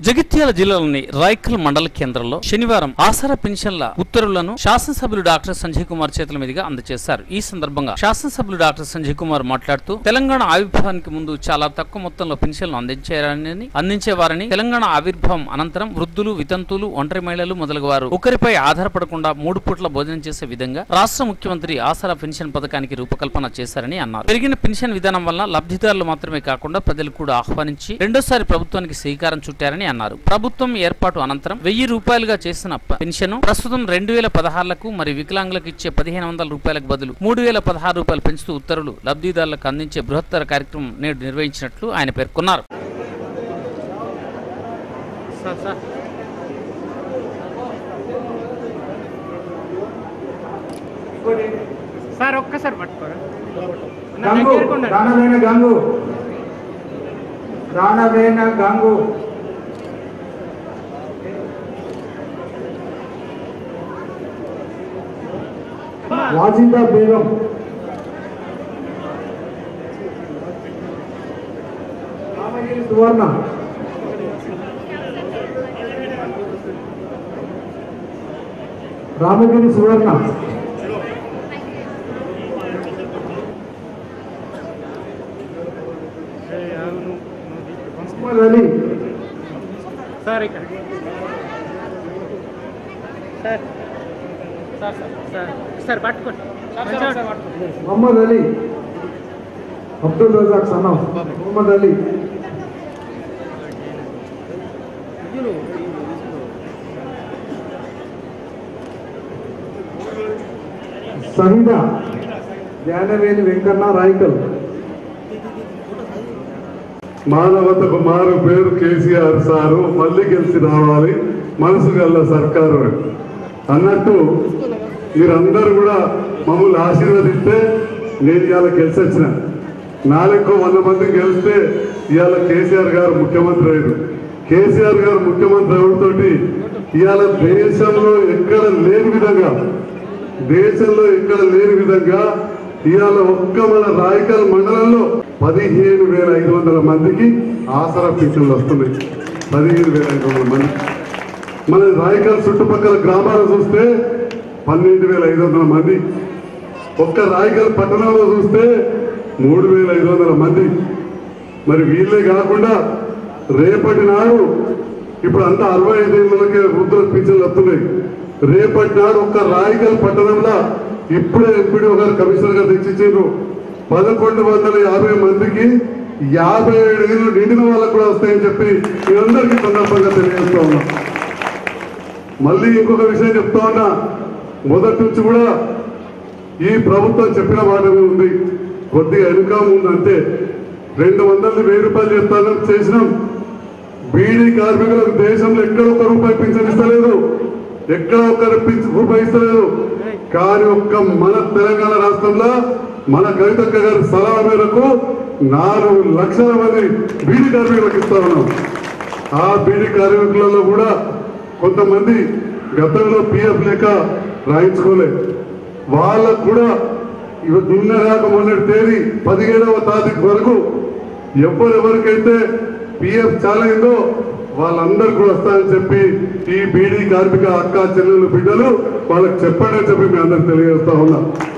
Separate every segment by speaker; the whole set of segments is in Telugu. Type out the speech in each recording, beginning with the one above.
Speaker 1: జగిత్యాల జిల్లాలోని రాయకల్ మండల కేంద్రంలో శనివారం ఆసరా పెన్షన్ల ఉత్తర్వులను శాసనసభ్యులు డాక్టర్ సంజయ్ కుమార్ చేతుల మీదుగా అందజేశారు ఈ సందర్భంగా శాసనసభ్యులు డాక్టర్ సంజయ్ కుమార్ మాట్లాడుతూ తెలంగాణ ఆవిర్భావానికి ముందు చాలా తక్కువ మొత్తంలో పెన్షన్లు అందించారని అందించేవారని తెలంగాణ ఆవిర్భావం అనంతరం వృద్ధులు వితంతువులు ఒంటరి మహిళలు మొదలగు వారు ఒకరిపై ఆధారపడకుండా మూడు పూట్ల భోజనం చేసే విధంగా రాష్ట్ర ముఖ్యమంత్రి ఆసరా పెన్షన్ పథకానికి రూపకల్పన చేశారని అన్నారు పెరిగిన పెన్షన్ విధానం వల్ల లబ్ధిదారులు మాత్రమే కాకుండా ప్రజలు కూడా ఆహ్వానించి రెండోసారి ప్రభుత్వానికి శ్రీకారం చుట్టారని అన్నారు ప్రభుత్వం ఏర్పాటు అనంతరం వెయ్యి రూపాయలుగా చేసిన ప- పెన్షన్ ప్రస్తుతం రెండు వేల పదహారులకు మరియు వికలాంగులకు ఇచ్చే పదిహేను వందల రూపాయలకు బదులు మూడు వేల పదహారు రూపాయలు పెంచుతూ ఉత్తర్వులు లబ్ధిదారులకు అందించే బృహత్తర కార్యక్రమం నేడు నిర్వహించినట్లు ఆయన పేర్కొన్నారు
Speaker 2: సార్ ఒక్కసారి పట్టుకోరా నా
Speaker 3: గంగు
Speaker 2: దగ్గరకు ఉండండి.
Speaker 3: దానవేణ గంగు దానవేణ గంగు వాజిందా బేగం రామగిరి సువర్ణ రామగిరి సువర్ణ
Speaker 2: ఏయ్, ఆగు, నువ్వు- నువ్వు తీసుకో.
Speaker 3: మహమ్మద్ అలీ
Speaker 2: సార్ ఇక్కడ sir sir sir sir sir పట్టుకోండి మంచిగా పట్టుకోండి
Speaker 3: మొహమ్మద్ అలీ అబ్దుల్ రజాక్ సనాఫ్ మొహమ్మద్ అలీ సహిద జ్ఞానవేణి వెంకన్న రాయకల్
Speaker 4: మానవతకు మారు పేరు కేసీఆర్ సారు మళ్ళీ గెలిచి రావాలి మనసు గల్ల సర్కారు అన్నట్టు మీరందరూ కూడా మమ్మల్ని ఆశీర్వదిస్తే నేను ఇవాళ గెలిచి వచ్చిన నాలుగు వంద మంది గెలిస్తే ఇవాళ కేసీఆర్ గారు ముఖ్యమంత్రి అయ్యారు కేసీఆర్ గారు ముఖ్యమంత్రి అవడంతోటి ఇవాళ దేశంలో ఎక్కడ లేని విధంగా దేశంలో ఎక్కడ లేని విధంగా ఇవాళ ఒక్క మన రాయకల్ మండలంలో పదిహేను వేల ఐదు వందల మందికి ఆసరా పింఛన్లు వస్తున్నాయి పదిహేను వేల ఐదు వందల మంది మన రాయకల్ చుట్టుపక్కల గ్రామాలు చూస్తే పన్నెండు వేల ఐదు వందల మంది ఒక్క రాయకల్ పట్టణంలో చూస్తే మూడు వేల ఐదు వందల మంది మరి వీళ్ళే కాకుండా రేపటి నాడు ఇప్పుడు అంతా అరవై ఐదేళ్ళకే వృద్ధుల పింఛన్లు వస్తున్నాయి రేపటి నాడు ఒక్క రాయకల్ పట్టణంలో ఇప్పుడే ఎంపీడీ గారు కమిషనర్ గారు తెచ్చిచ్చారు పదకొండు వందల యాభై మందికి యాభై ఏడు ఏళ్ళు నిండిన వాళ్ళకు కూడా వస్తాయని చెప్పి మీ అందరికీ సందర్భంగా తెలియజేస్తా ఉన్నాం మళ్ళీ ఇంకొక విషయం చెప్తా ఉన్నా మొదటి నుంచి కూడా ఈ ప్రభుత్వం చెప్పిన మాటమే ఉంది కొద్దిగా వెనుక ఉంది అంతే రెండు వందలు వెయ్యి రూపాయలు చేస్తానని చేసినాం బీడీ కార్మికులకు దేశంలో ఎక్కడ ఒక్క రూపాయి పింఛన్ ఇస్తలేదు ఎక్కడ ఒక్క పింఛ- రూపాయి ఇస్తలేదు కానీ ఒక్క మన తెలంగాణ రాష్ట్రంలో మన కవితక్క గారి సలహా మేరకు నాలుగు లక్షల మంది బీడీ కార్మికులకు ఇస్తా ఉన్నాం ఆ బీడీ కార్మికులలో కూడా కొంతమంది గతంలో పిఎఫ్ లేక రాయించుకోలే వాళ్ళకు కూడా ఇవ- నిన్న కాక మొన్నటి తేదీ పదిహేడవ తారీఖు వరకు ఎవరెవరికైతే పిఎఫ్ చాలైందో వాళ్ళందరూ కూడా వస్తారని చెప్పి ఈ బీడీ కార్మిక అక్క చెల్లెలు బిడ్డలు వాళ్ళకి చెప్పండి అని చెప్పి మీ అందరికి తెలియజేస్తా ఉన్నా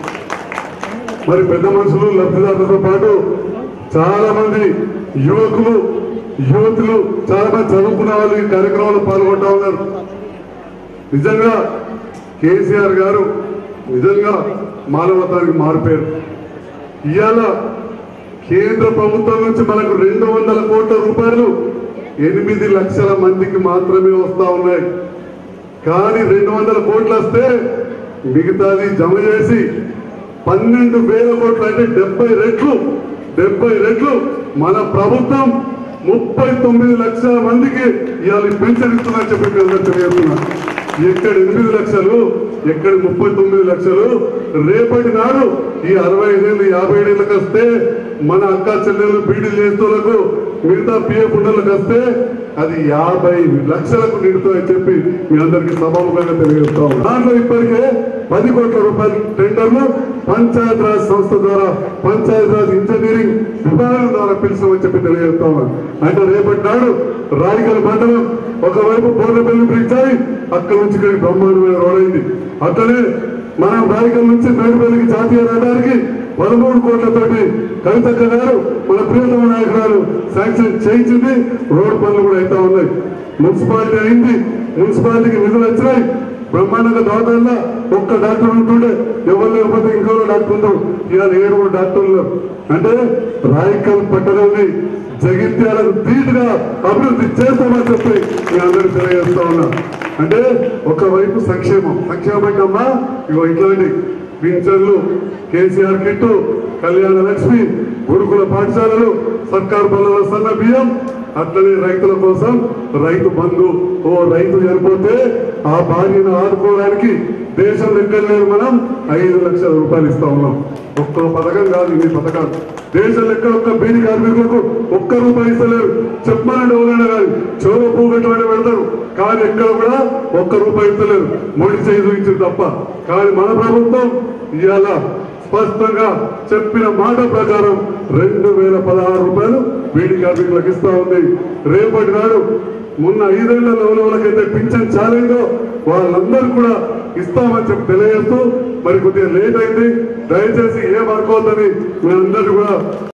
Speaker 4: మరి పెద్ద మనుషులు లబ్ధిదారులతో పాటు చాలా మంది యువకులు యువతులు చాలా మంది చదువుకున్న వాళ్ళు ఈ కార్యక్రమంలో పాల్గొంటా ఉన్నారు నిజంగా కేసీఆర్ గారు నిజంగా మానవతానికి మారిపోయారు ఇవాళ కేంద్ర ప్రభుత్వం నుంచి మనకు రెండు వందల కోట్ల రూపాయలు ఎనిమిది లక్షల మందికి మాత్రమే వస్తా ఉన్నాయి కానీ రెండు వందల కోట్లు వస్తే మిగతాది జమ చేసి పన్నెండు వేల కోట్లు అంటే డెబ్బై రెట్లు డెబ్బై రెట్లు మన ప్రభుత్వం ముప్పై తొమ్మిది లక్షల మందికి ఇవాళ పెన్షన్ ఇస్తుందని చెప్పి మీ అందరికీ తెలియజేస్తున్నా ఎక్కడ ఎనిమిది లక్షలు ఎక్కడ ముప్పై తొమ్మిది లక్షలు రేపటి నాడు ఈ అరవై ఐదేళ్ళు యాభై ఏళ్ళకి వస్తే మన అక్క చెల్లెలు బీడీ చేస్తులకు మిగతా పిఎఫ్ ఉండలకు వస్తే అది యాభై లక్షలకు నిడుతుందని చెప్పి మీ అందరికీ సభాముఖంగా తెలియజేస్తాం దాంట్లో ఇప్పటికే పది కోట్ల రూపాయలు టెండర్లు పంచాయత్ రాజ్ సంస్థ ద్వారా పంచాయత్ రాజ్ ఇంజనీరింగ్ విభాగం ద్వారా పిలిచామని చెప్పి తెలియజేస్తా ఉన్నాను అంటే రేపటి నాడు రాయగల్ మండలం ఒకవైపు బోర్లపల్లి బ్రిడ్జ్ అయి అక్కడి నుంచి ఇక్కడికి బ్రహ్మాండమైన రోడ్ అయింది అట్లనే మనం రాయగల్ నుంచి మేడిపల్లికి జాతీయ రహదారికి పదమూడు కోట్లతోటి కవితక్క గారు మన ప్రియతమ నాయకురాలు శాంక్షన్ చేయించింది రోడ్డు పనులు కూడా అవుతా ఉన్నాయి మున్సిపాలిటీ అయింది మున్సిపాలిటీకి నిధులు వచ్చినాయి బ్రహ్మాండంగా దవాఖానలో ఒక్క డాక్టర్ ఉంటుండే ఎవరు లేకపోతే ఇంకో డాక్టర్ ఉండవు ఇవాళ ఏడుగురు డాక్టర్లు అంటే రాయకల్ పట్టణాన్ని జగిత్యాలకు ధీటుగా అభివృద్ధి చేస్తామని చెప్పి మీ అందరూ తెలియజేస్తా ఉన్నా అంటే ఒకవైపు సంక్షేమం సంక్షేమం అంటే అమ్మా ఇగో ఇట్లాంటి పింఛన్లు కేసీఆర్ కిట్టు కళ్యాణ లక్ష్మి గురుకుల పాఠశాలలు సర్కారు పనుల సన్న బియ్యం అట్లనే రైతుల కోసం రైతు బంధు ఓ రైతు చనిపోతే ఆ భార్యను ఆదుకోవడానికి దేశం లెక్కలేదు మనం ఐదు లక్షల రూపాయలు ఇస్తా ఉన్నాం ఒక్క పథకం కాదు ఇది పథకాలు దేశం లెక్క ఒక్క బీడి కార్మికులకు ఒక్క రూపాయి ఇస్తలేరు చెప్పమనండి ఎవరైనా కానీ చెవులో పూగట్టు పెడతారు కానీ ఎక్కడ కూడా ఒక్క రూపాయి ఇస్తలేరు మొండి చేయి చూపించింది తప్ప కానీ మన ప్రభుత్వం ఇవాళ స్పష్టంగా చెప్పిన మాట ప్రకారం రెండు వేల పదహారు రూపాయలు బీడీ కార్మికులకు ఇస్తా ఉంది రేపటి నాడు మొన్న ఐదేళ్ల లెవెలకైతే పింఛన్ చాలిందో వాళ్ళందరూ కూడా ఇస్తామని చెప్పి తెలియజేస్తూ మరి కొద్దిగా లేట్ అయింది దయచేసి ఏం అనుకోవద్దని మీ అందరూ కూడా